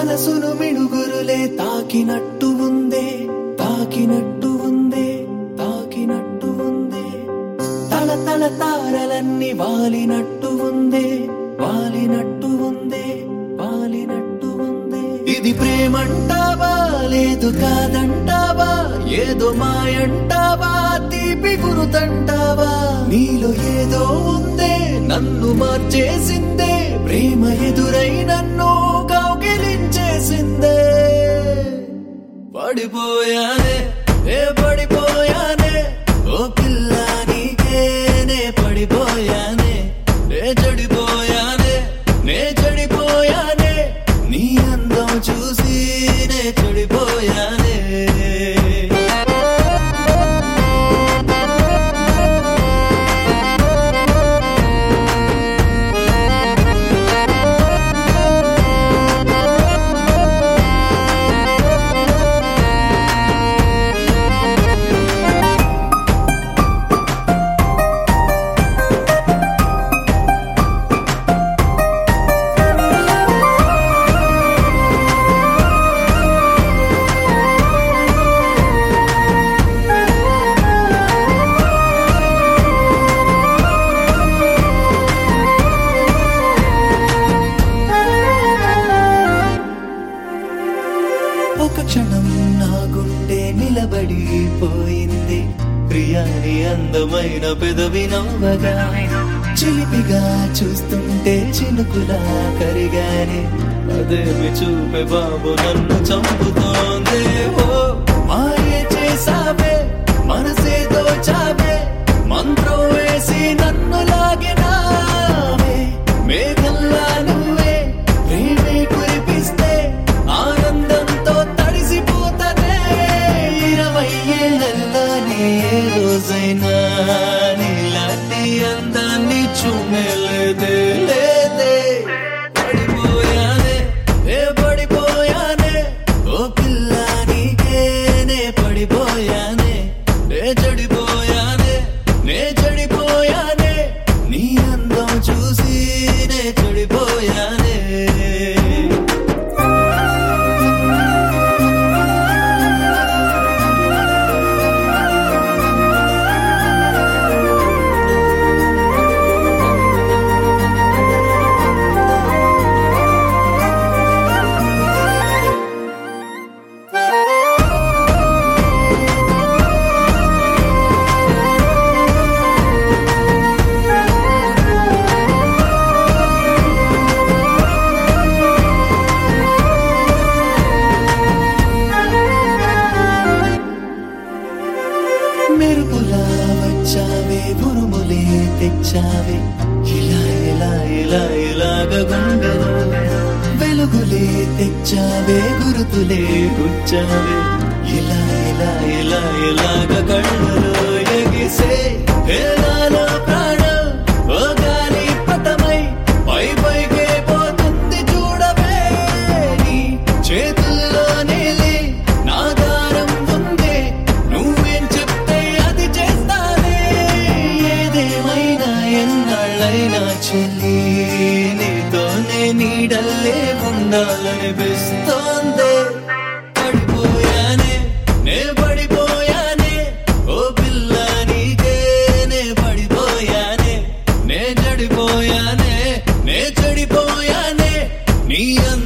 మనసును మిడుగురులే తాకినట్టు ఉందే తాకినట్టు ఉందే తాకినట్టు ఉందే తల తల తారలన్నీ వాలినట్టు ఉందే వాలినట్టు ఉందే వాలినట్టు ఉందే ఇది ప్రేమంటావా లేదు కాదంటావా ఏదో మాయంటావా తీపి గురుతంటావా నీలో ఏదో ఉందే నన్ను మార్చేసిందే ప్రేమ ఎదురై నన్ను కౌగిలించేసిందే పడిపోయానే ఏ పడిపోయానే ఓ పిల్ల నీకేనే పడిపోయానే నే చెడిపోయానే నే చెడిపోయానే నీ అందం చూసి నే చెడిపోయానే ఒక క్షణం నా గుండె నిలబడిపోయింది ప్రియాని అందమైన పెదవి నవ్వగా చిలిపిగా చూస్తుంటే చినుకులా కరిగానే అదేమి చూపే బాబు నన్ను చంపుతోందే ఓ మాయే చేసావే మనసే దోచావే మంత్రం వేసి నన్ను లాగినావే మేఘల్లా నువ్వే ప్రేమే కురిపిస్తే ఆనందంతో తడిసిపోతనే ఇరవై ఏళ్ళల్లో నీ ఏ రోజైనా నీలాంటి అందాన్ని చూమెలేదే లేదే పడిపోయానే ఏ పడిపోయానే ఓ పిల్ల నీకేనే పడిపోయానే నే చెడిపోయానే నే చెడిపోయానే నీ అందం చూసి నే చెడిపోయానే మెరుపులా వచ్చావే ఉరుములే తెచ్చావే ఇలా ఇలా ఇలా ఇలాగ గుండెలో వెలుగులే తెచ్చావే గురుతులే గుచ్చావే ఇలా ఇలా ఇలా ఇలాగ కళ్ళలో ఎగిసే హేళాలో ప్రాణం ఓ గాలి పటమై పై పైకే పోతుంది చూడవే నీ చేతుల్లో నీలి నా దారం ఉందే నువ్వేం చెప్తే అది చేస్తానే ఏదేమైనా ఎన్నాళ్ళైనా చెల్లి నీతోనే నీడల్లే ఉండాలనిపిస్తోందే పడిపోయానే నే పడిపోయానే ఓ పిల్ల నీకేనే పడిపోయానే నే చెడిపోయానే నే చెడిపోయానే నీ అంద